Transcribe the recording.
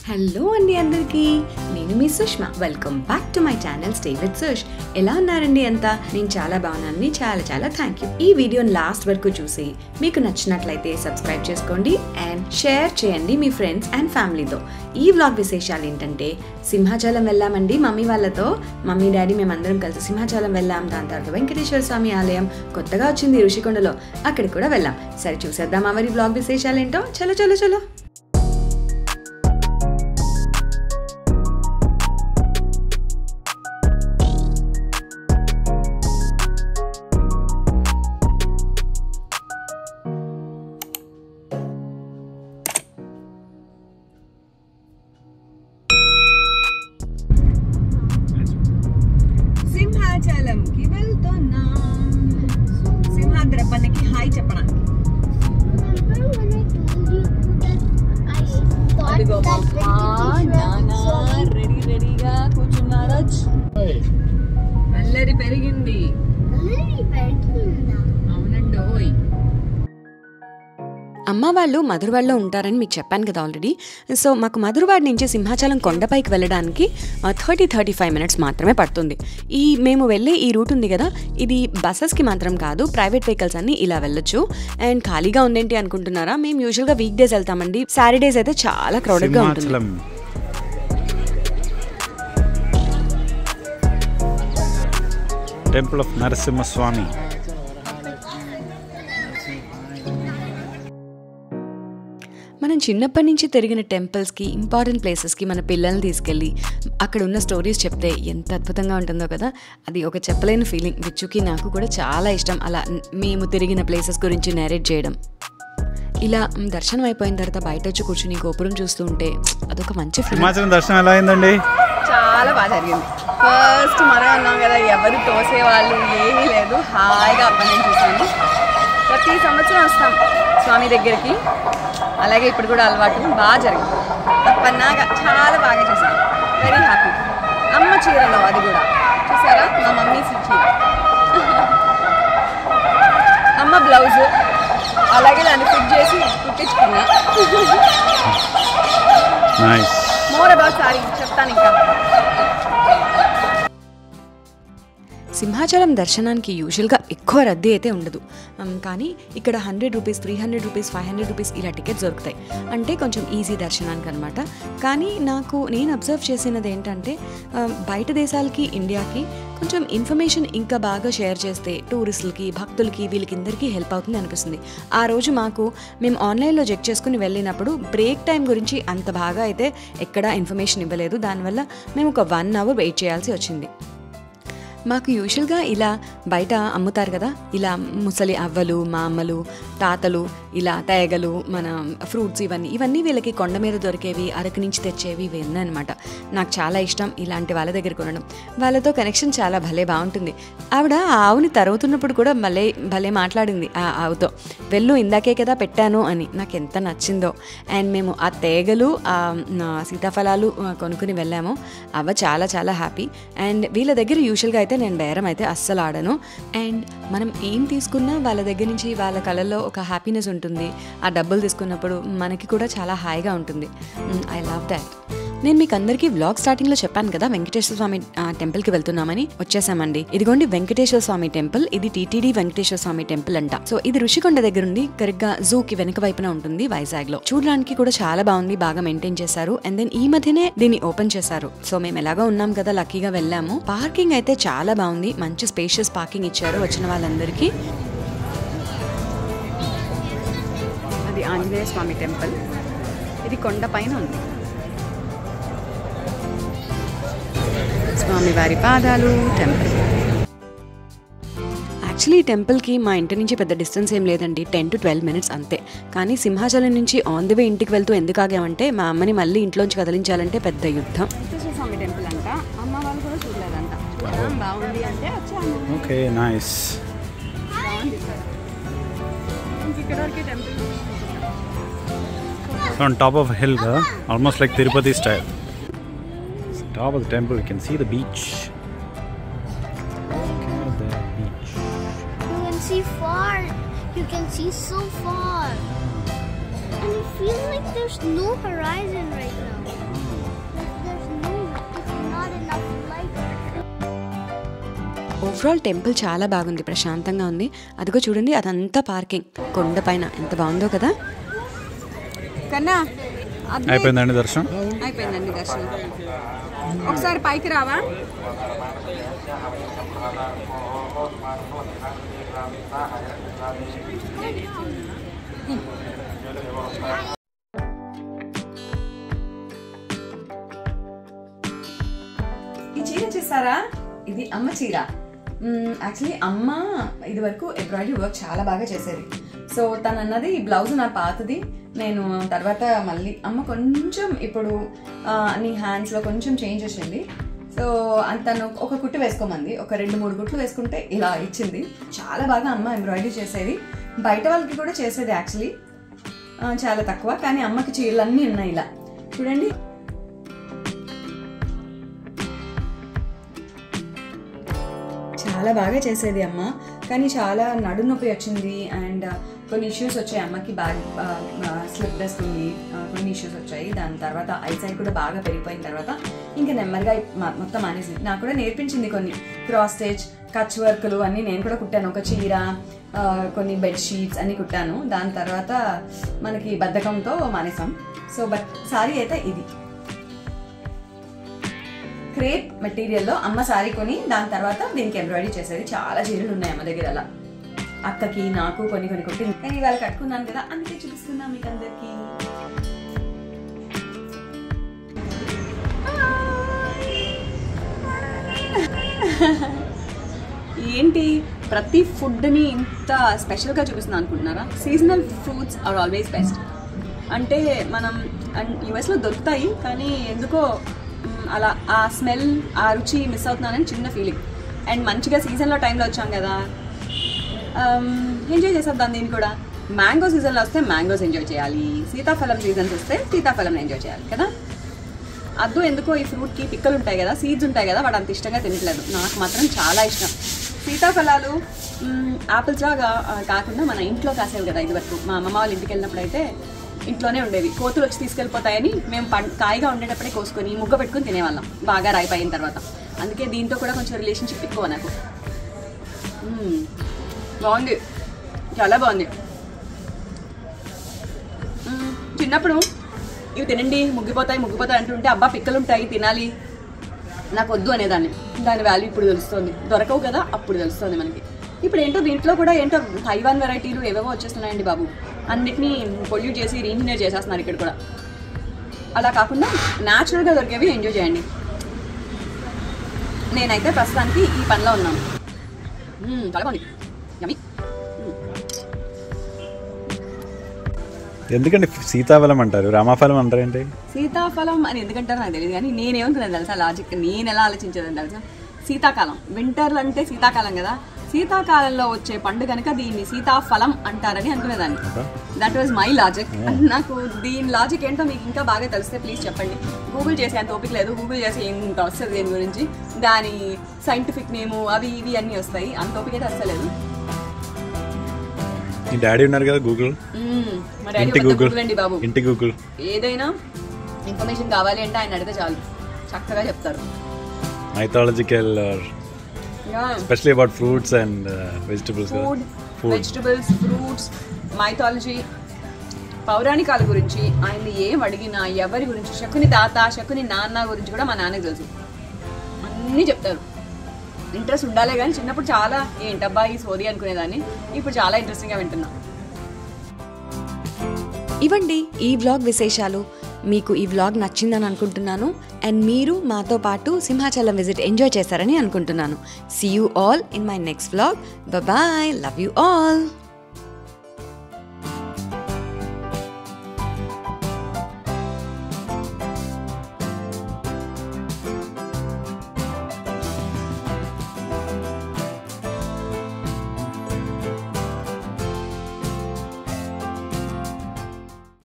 Hello అండి అందరికీ నేను మీ Sushma welcome back to my channel stay with Sush ఎలా ఉన్నారండి అంతా నేను చాలా బాగున్నాను చాలా చాలా థ్యాంక్ యూ ఈ వీడియోని లాస్ట్ వరకు చూసి మీకు నచ్చినట్లయితే సబ్స్క్రైబ్ చేసుకోండి అండ్ షేర్ చేయండి మీ ఫ్రెండ్స్ అండ్ ఫ్యామిలీతో ఈ వ్లాగ్ విశేషాలు ఏంటంటే సింహాచలం వెళ్ళామండి మమ్మీ వాళ్ళతో మమ్మీ డాడీ మేమందరం కలిసి సింహాచలం వెళ్ళాం దాని తర్వాత వెంకటేశ్వర స్వామి ఆలయం కొత్తగా వచ్చింది ఋషికొండలో అక్కడికి కూడా వెళ్ళాం సరే చూసేద్దామా మరి వ్లాగ్ విశేషాలు ఏంటో చలో చలో చలో సింహాచలంకి వెళ్తున్నాం సింహాద్రప్పనికి హాయ్ చెప్పడానికి Remember when I told you that I thought అదిగో that నాన్న vegetarian రెడీ రెడీగా కూర్చున్నారా అల్లరి పెరిగింది already పెరిగిందా? అవునండి ఓయ్ అమ్మ వాళ్ళు మధురవాడలో ఉంటారని మీకు చెప్పాను కదా ఆల్రెడీ సో మాకు మధురవాడ నుంచి సింహాచలం కొండపైకి వెళ్ళడానికి థర్టీ థర్టీ ఫైవ్ మినిట్స్ మాత్రమే పడుతుంది ఈ మేము వెళ్ళే ఈ రూట్ ఉంది కదా ఇది బస్సెస్కి మాత్రం కాదు ప్రైవేట్ వెహికల్స్ అన్ని ఇలా వెళ్ళొచ్చు అండ్ ఖాళీగా ఉందేంటి అనుకుంటున్నారా మేము యూజువల్గా వీక్ డేస్ వెళ్తామండి సాటర్డేస్ అయితే చాలా క్రౌడెడ్గా ఉంటుంది సింహాచలం టెంపుల్ ఆఫ్ నరసింహస్వామి మనం చిన్నప్పటి నుంచి తిరిగిన టెంపుల్స్కి ఇంపార్టెంట్ ప్లేసెస్కి మన పిల్లల్ని తీసుకెళ్ళి అక్కడ ఉన్న స్టోరీస్ చెప్తే ఎంత అద్భుతంగా ఉంటుందో కదా అది ఒక చెప్పలేని ఫీలింగ్ విచ్చుకి నాకు కూడా చాలా ఇష్టం అలా న్- మేము తిరిగిన ప్లేసెస్ గురించి నేరేట్ చేయడం ఇలా మ్, దర్శనం అయిపోయిన తర్వాత బయట వచ్చి కూర్చుని గోపురం చూస్తూ ఉంటే అదొక మంచి ఫీలింగ్ సింహాచలం దర్శనం ఎలా అయిందండి చాలా బాగా జరిగింది ఫస్ట్ మనం ఉన్నాం కదా ఎవరు తోసేవాళ్ళు ఏమీ లేదు హాయిగా అప్పటి చూసాను ప్రతి సంవత్సరం వస్తాం స్వామి దగ్గరికి అలాగే ఇప్పుడు కూడా అలవాటు బాగా జరిగింది అప్పన్నాగా చాలా బాగా చేశాను వెరీ హ్యాపీ అమ్మ చీరలో అది కూడా చూసారా మా మమ్మీ చీర అమ్మ బ్లౌజ్ అలాగే దాన్ని ఫిట్ చేసి కుట్టించుకున్నా నైస్ మోర్ అబౌట్ సారీ చెప్తాను ఇంకా సింహాచలం దర్శనానికి యూజువల్గా ఎక్కువ రద్దీ అయితే ఉండదు ఉమ్, కానీ ఇక్కడ hundred rupees three hundred rupees five hundred rupees ఇలా టికెట్స్ దొరుకుతాయి అంటే కొంచెం ఈజీ దర్శనానికి అనమాట కానీ నాకు నేను అబ్జర్వ్ చేసినది ఏంటంటే ఆ, బయట దేశాలకి ఇండియాకి కొంచెం ఇన్ఫర్మేషన్ ఇంకా బాగా షేర్ చేస్తే టూరిస్టులకి భక్తులకి వీళ్ళకిందరికీ హెల్ప్ అవుతుంది అనిపిస్తుంది ఆ రోజు మాకు మేము ఆన్లైన్లో చెక్ చేసుకుని వెళ్ళినప్పుడు బ్రేక్ టైం గురించి అంత బాగా అయితే ఎక్కడా ఇన్ఫర్మేషన్ ఇవ్వలేదు దానివల్ల మేము ఒక వన్ అవర్ వెయిట్ చేయాల్సి వచ్చింది మాకు యూజువల్గా ఇలా బయట అమ్ముతారు కదా ఇలా ముసలి అవ్వలు మా అమ్మలు తాతలు ఇలా తేగలు మన ఫ్రూట్స్ ఇవన్నీ ఇవన్నీ వీళ్ళకి కొండ మీద దొరికేవి అరకు నుంచి తెచ్చేవి ఇవన్నీ అనమాట నాకు చాలా ఇష్టం ఇలాంటి వాళ్ళ దగ్గర కొనడం వాళ్ళతో కనెక్షన్ చాలా భలే బాగుంటుంది ఆవిడ ఆ ఆవుని తరుగుతున్నప్పుడు కూడా భలే భలే మాట్లాడింది ఆ ఆవుతో వెళ్ళు ఇందాకే కదా పెట్టాను అని నాకు ఎంత నచ్చిందో అండ్ మేము ఆ తేగలు ఆ నా సీతాఫలాలు ఆ, కొనుక్కుని వెళ్ళాము అవ్వ చాలా చాలా హ్యాపీ అండ్ వీళ్ళ దగ్గర యూజువల్గా అయితే నేను బేరం అయితే అస్సలు ఆడను అండ్ మనం ఏం తీసుకున్నా వాళ్ళ దగ్గర నుంచి వాళ్ళ కళల్లో ఒక హ్యాపీనెస్ ఉంటుంది ఆ డబ్బులు తీసుకున్నప్పుడు మనకి కూడా చాలా హాయిగా ఉంటుంది ఐ లవ్ దాట్ నేను మీకు అందరికీ వ్లాగ్ స్టార్టింగ్ లో చెప్పాను కదా వెంకటేశ్వర స్వామి ఆ, టెంపుల్ కి వెళ్తున్నామని వచ్చేసామండి ఇదిగోండి వెంకటేశ్వర స్వామి టెంపుల్ ఇది టీటీడీ వెంకటేశ్వర స్వామి టెంపుల్ అంట సో ఇది ఋషికొండ దగ్గర ఉంది కరెక్ట్ గా జూ కి వెనక వైపున ఉంటుంది వైజాగ్ లో చూడడానికి కూడా చాలా బాగుంది బాగా మెయింటైన్ చేశారు అండ్ దెన్ ఈ మధ్యనే దీన్ని ఓపెన్ చేశారు సో మేము ఎలాగో ఉన్నాం కదా లక్కీగా వెళ్ళాము పార్కింగ్ అయితే చాలా బాగుంది మంచి స్పేషియస్ పార్కింగ్ ఇచ్చారు వచ్చిన వాళ్ళందరికీ అది ఆంజనేయ స్వామి టెంపుల్ ఇది కొండ పైన ఉంది స్వామివారి పాదాలు టెంపుల్ యాక్చువల్లీ ఈ టెంపుల్కి మా ఇంటి నుంచి పెద్ద డిస్టెన్స్ ఏం లేదండి టెన్ టు ట్వెల్వ్ మినిట్స్ అంతే కానీ సింహాచలం నుంచి ఆన్ ది వే ఇంటికి వెళ్తూ ఎందుకు ఆగామంటే మా అమ్మని మళ్ళీ ఇంట్లోంచి కదిలించాలంటే పెద్ద యుద్ధం స్వామి టెంపుల్ అంట అమ్మ వాళ్ళు కూడా చూడలేదంట చూడడం బాగుంది అంటే వచ్చాము ఓకే నైస్ ఇక్కడ వరకే temple on top of hill కదా almost like Tirupati style top of the temple you can see the beach beach You can see far. You can see so far. And it feels like there's no horizon right now. Overall temple చాలా బాగుంది ప్రశాంతంగా ఉంది అదిగో చూడండి అదంతా parking కొండ పైన ఎంత బాగుందో కదా కన్నా అయిపోయిందండి దర్శనం అయిపోయిందండి దర్శనం ఒకసారి పైకి రావా ఈ చీర చూసారా ఇది అమ్మ చీర యాక్చువల్లీ అమ్మ ఇది వరకు ఎంబ్రాయిడరీ వర్క్ చాలా బాగా చేసేది సో తను అన్నది ఈ బ్లౌజ్ నా పాతది నేను తర్వాత మళ్ళీ అమ్మ కొంచెం ఇప్పుడు ఆ, నీ హ్యాండ్స్లో కొంచెం చేంజ్ వచ్చింది సో అంత తను ఒక కుట్టు వేసుకోమంది ఒక రెండు మూడు కుట్లు వేసుకుంటే ఇలా ఇచ్చింది చాలా బాగా అమ్మ ఎంబ్రాయిడరీ చేసేది బయట వాళ్ళకి కూడా చేసేది యాక్చువల్లీ చాలా తక్కువ కానీ అమ్మకి చీరలన్నీ ఉన్నాయి ఇలా చూడండి చాలా బాగా చేసేది అమ్మ కానీ చాలా నడు నొప్పి వచ్చింది అండ్ కొన్ని ఇష్యూస్ వచ్చాయి అమ్మకి బ్యాక్ స్లిప్ వస్తుంది కొన్ని ఇష్యూస్ వచ్చాయి దాని తర్వాత ఐసైట్ కూడా బాగా పెరిగిపోయిన తర్వాత ఇంకా నెమ్మదిగా మ- మొత్తం మానేసింది నాకు కూడా నేర్పించింది కొన్ని క్రాస్ స్టేజ్ కచ్ వర్క్లు అన్నీ నేను కూడా కుట్టాను ఒక చీర ఆ, కొన్ని బెడ్ షీట్స్ అన్ని కుట్టాను దాని తర్వాత మనకి బద్ధకంతో మానేసాం సో బట్ సారీ అయితే ఇది క్రేప్ మెటీరియల్లో అమ్మ సారీ కొని దాని తర్వాత దీనికి ఎంబ్రాయిడరీ చేసేది చాలా చీరలు ఉన్నాయి అమ్మ దగ్గర అలా అక్కకి నాకు కొన్ని కొన్ని కుట్టి కానీ ఇవాళ కట్టుకున్నాను కదా అందుకే చూపిస్తున్నా మీకు అందరికి ఏంటి ప్రతి ఫుడ్ని ఇంత స్పెషల్గా చూపిస్తున్నాను అనుకుంటున్నారా seasonal fruits are always best అంటే మనం యుఎస్లో దొరుకుతాయి కానీ ఎందుకో మ్, అలా ఆ స్మెల్ ఆ రుచి మిస్ అవుతున్నానని చిన్న ఫీలింగ్ అండ్ మంచిగా సీజన్లో టైంలో వచ్చాం కదా ఎంజాయ్ చేసేద్దాం దీన్ని కూడా మ్యాంగో సీజన్లో వస్తే మ్యాంగోస్ ఎంజాయ్ చేయాలి సీతాఫలం సీజన్స్ వస్తే సీతాఫలం ఎంజాయ్ చేయాలి కదా అద్దు ఎందుకో ఈ ఫ్రూట్కి పిక్కలు ఉంటాయి కదా సీడ్స్ ఉంటాయి కదా వాడు అంత ఇష్టంగా తినట్లేదు నాకు మాత్రం చాలా ఇష్టం సీతాఫలాలు యాపిల్స్ లాగా ఆ, కాకుండా మన ఇంట్లో కాసేవి కదా ఇది వరకు మా అమ్మమ్మ వాళ్ళ ఇంటికి వెళ్ళినప్పుడు అయితే ఇంట్లోనే ఉండేవి కోతులు వచ్చి తీసుకెళ్ళిపోతాయని మేము పం కాయగా ఉండేటప్పుడే కోసుకొని ముగ్గ పెట్టుకొని తినేవాళ్ళం బాగా రాయిపోయిన తర్వాత అందుకే దీంతో కూడా కొంచెం రిలేషన్షిప్ ఎక్కువ నాకు మ్మ్. బాగుంది చాలా బాగుంది మ్మ్. చిన్నప్పుడు ఇవి తినండి ముగ్గిపోతాయి ముగ్గిపోతాయి అంటుంటే అబ్బా పిక్కలు ఉంటాయి తినాలి నాకు వద్దు అనేదాన్ని దాని వాల్యూ ఇప్పుడు తెలుస్తుంది దొరకవు కదా అప్పుడు తెలుస్తుంది మనకి ఇప్పుడు ఏంటో దీంట్లో కూడా ఏంటో తైవాన్ వెరైటీలు ఏవేవో వచ్చేస్తున్నాయండి బాబు అన్నిటినీ పొల్యూట్ చేసి రీఇంజనీర్ చేసేస్తున్నారు ఇక్కడ కూడా అలా కాకుండా న్యాచురల్గా దొరికేవి ఎంజాయ్ చేయండి నేనైతే ప్రస్తుతానికి ఈ పనిలో ఉన్నాను మ్మ్, చాలా బాగుంది యమ్మీ. ఎందుకండి సీతాఫలం అంటారు రామాఫలం అంటారేంటి సీతాఫలం అని ఎందుకంటారో నాకు తెలియదు కానీ నేనేమనుకున్నాను తెలుసా లాజిక్ నేను ఎలా ఆలోచించేదని తెలుసా శీతాకాలం వింటర్ అంటే శీతాకాలం కదా శీతాకాలంలో వచ్చే పండు కనుక దీన్ని సీతాఫలం అంటారని అనుకునేదాన్ని దట్ వాజ్ మై లాజిక్ నాకు దీని లాజిక్ ఏంటో మీకు ఇంకా బాగా తెలిస్తే ప్లీజ్ చెప్పండి గూగుల్ చేసే అంత ఓపిక లేదు గూగుల్ చేసి ఇంత వస్తుంది దీని గురించి దాని సైంటిఫిక్ నేము అవి ఇవి అన్నీ వస్తాయి అంత ఓపిక అయితే వస్తలేదు మీ డాడీ ఉన్నారు కదా గూగుల్ మ్మ్. మా డాడీ ఇంటి పెద్ద గూగుల్ Google అండి బాబు ఇంటి గూగుల్ ఏదైనా ఇన్ఫర్మేషన్ కావాలి అంటే ఆయన అడిగితే చాలు చక్కగా చెప్తారు mythological especially about fruits and vegetables food food vegetables fruits mythology పౌరాణికాల గురించి ఆయన ఏం అడిగినా ఎవరి గురించి శకుని తాత శకుని నాన్న గురించి కూడా మా నాన్నకి తెలుసు అన్నీ చెప్తారు ఇంట్రెస్ట్ ఉండాలే కానీ చిన్నప్పుడు చాలా ఏంటబ్బా ఈ సోది అనుకునేదాన్ని ఇప్పుడు చాలా ఇంట్రెస్టింగ్గా వింటున్నా ఇవండి ఈ వ్లాగ్ విశేషాలు మీకు ఈ వ్లాగ్ నచ్చిందని అనుకుంటున్నాను అండ్ మీరు మాతో పాటు సింహాచలం విజిట్ ఎంజాయ్ చేశారని అనుకుంటున్నాను see you all in my next vlog bye love you all